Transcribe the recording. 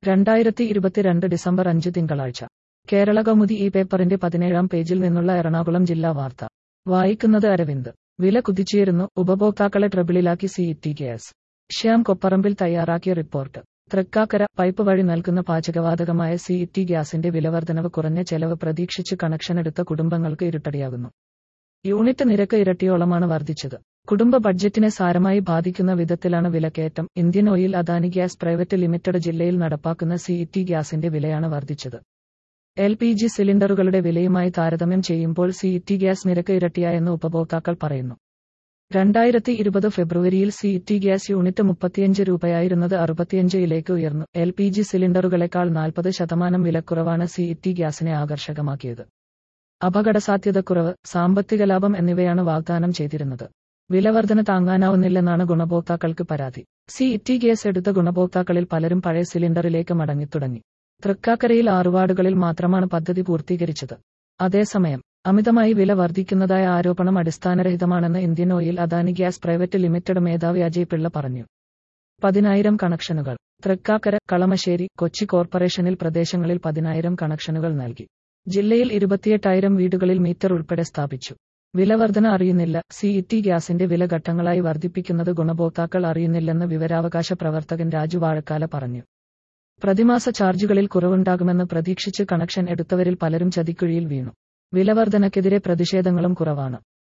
രണ്ടായിരത്തി ഇരുപത്തിരണ്ട് ഡിസംബർ അഞ്ച് തിങ്കളാഴ്ച കേരള കൗമുദി ഈ പേപ്പറിന്റെ പതിനേഴാം പേജിൽ നിന്നുള്ള എറണാകുളം ജില്ലാ വാർത്ത വായിക്കുന്നത് അരവിന്ദ് വില കുതിച്ചുയരുന്നു ഉപഭോക്താക്കളെ ട്രബിളിലാക്കി സിഇടി ഗ്യാസ് ശ്യാം കൊപ്പറമ്പിൽ തയ്യാറാക്കിയ റിപ്പോർട്ട് തൃക്കാക്കര പൈപ്പ് വഴി നൽകുന്ന പാചകവാതകമായ സിഇടി ഗ്യാസിന്റെ വിലവർധനവ് കുറഞ്ഞ ചെലവ് പ്രതീക്ഷിച്ച് കണക്ഷനെടുത്ത കുടുംബങ്ങൾക്ക് ഇരുട്ടടിയാകുന്നു യൂണിറ്റ് നിരക്ക് ഇരട്ടിയോളമാണ് വർദ്ധിച്ചത് കുടുംബ ബഡ്ജറ്റിനെ സാരമായി ബാധിക്കുന്ന വിധത്തിലാണ് വിലക്കയറ്റം Indian oil Adani gas private limited ജില്ലയിൽ നടപ്പാക്കുന്ന സിഇടി ഗ്യാസിന്റെ വിലയാണ് വർദ്ധിച്ചത് എൽ പി ജി സിലിണ്ടറുകളുടെ വിലയുമായി താരതമ്യം ചെയ്യുമ്പോൾ സിഇടി ഗ്യാസ് നിരക്ക് ഇരട്ടിയായെന്ന് ഉപഭോക്താക്കൾ പറയുന്നു രണ്ടായിരത്തി ഇരുപത് ഫെബ്രുവരിയിൽ സിഇടി ഗ്യാസ് യൂണിറ്റ് മുപ്പത്തിയഞ്ച് രൂപയായിരുന്നത് അറുപത്തിയഞ്ചിലേക്ക് ഉയർന്നു എൽ പി ജി സിലിണ്ടറുകളെക്കാൾ നാൽപ്പത് ശതമാനം വിലക്കുറവാണ് സിഇടി ഗ്യാസിനെ ആകർഷകമാക്കിയത് അപകടസാധ്യതക്കുറവ് സാമ്പത്തിക ലാഭം എന്നിവയാണ് വാഗ്ദാനം ചെയ്തിരുന്നത് വിലവർധന താങ്ങാനാവുന്നില്ലെന്നാണ് ഗുണഭോക്താക്കൾക്ക് പരാതി സിഇടി ഗ്യാസ് എടുത്ത ഗുണഭോക്താക്കളിൽ പലരും പഴയ സിലിണ്ടറിലേക്ക് മടങ്ങിത്തുടങ്ങി തൃക്കാക്കരയിൽ ആറു വാർഡുകളിൽ മാത്രമാണ് പദ്ധതി പൂർത്തീകരിച്ചത് അതേസമയം അമിതമായി വില വർദ്ധിക്കുന്നതായ ആരോപണം അടിസ്ഥാനരഹിതമാണെന്ന് Indian oil Adani gas private limited മേധാവി അജയ് പിള്ള പറഞ്ഞു പതിനായിരം കണക്ഷനുകൾ തൃക്കാക്കര കളമശ്ശേരി കൊച്ചി കോർപ്പറേഷനിൽ പ്രദേശങ്ങളിൽ പതിനായിരം കണക്ഷനുകൾ നൽകി ജില്ലയിൽ ഇരുപത്തിയെട്ടായിരം വീടുകളിൽ മീറ്റർ ഉൾപ്പെടെ സ്ഥാപിച്ചു വിലവർധന അറിയുന്നില്ല സിഇടി ഗ്യാസിന്റെ വില ഘട്ടങ്ങളായി വർദ്ധിപ്പിക്കുന്നത് ഗുണഭോക്താക്കൾ അറിയുന്നില്ലെന്ന് വിവരാവകാശ പ്രവർത്തകൻ രാജു വാഴക്കാല പറഞ്ഞു പ്രതിമാസ ചാർജുകളിൽ കുറവുണ്ടാകുമെന്ന് പ്രതീക്ഷിച്ച് കണക്ഷൻ എടുത്തവരിൽ പലരും ചതിക്കുഴിയിൽ വീണു വിലവർധനക്കെതിരെ പ്രതിഷേധങ്ങളും കുറവാണ്